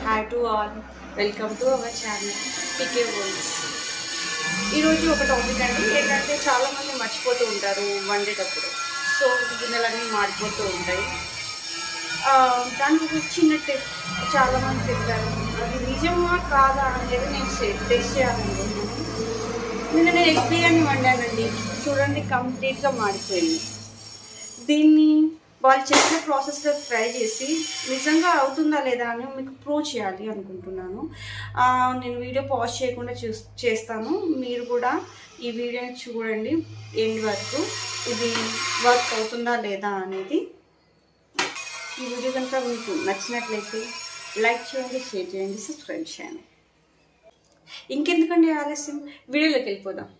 hi to all welcome to our channel PK worlds ఈరోజు ఒక topic అండి ఏంటంటే చాలామంది మర్చిపోతూ ఉంటారు వండేటప్పుడు సో గిన్నెలన్నీ మాడిపోతూ ఉంటాయి ఆ, దానికి ఒక చిన్న టిప్ చాలామంది చెప్పారు అది నిజమా కాదా అనేది నేను టెస్ట్ చేయాలనుకుంటున్నాను నిన్న నేను ఎగ్ బిర్యానీ వండానండి చూడండి కంప్లీట్గా మాడిపోయింది దీన్ని వాళ్ళు చెప్పిన ప్రాసెస్లో ట్రై చేసి నిజంగా అవుతుందా లేదా అని మీకు ప్రూవ్ చేయాలి అనుకుంటున్నాను ఆ, నేను వీడియో పాజ్ చేయకుండా చూ చేస్తాను మీరు కూడా ఈ వీడియోని చూడండి ఎండ్ వరకు ఇది వర్క్ అవుతుందా లేదా అనేది ఈ వీడియో కనుక మీకు నచ్చినట్లయితే లైక్ చేయండి షేర్ చేయండి సబ్స్క్రైబ్ చేయండి ఇంకెందుకండి ఆలస్యం వీడియోలోకి వెళ్ళిపోదాం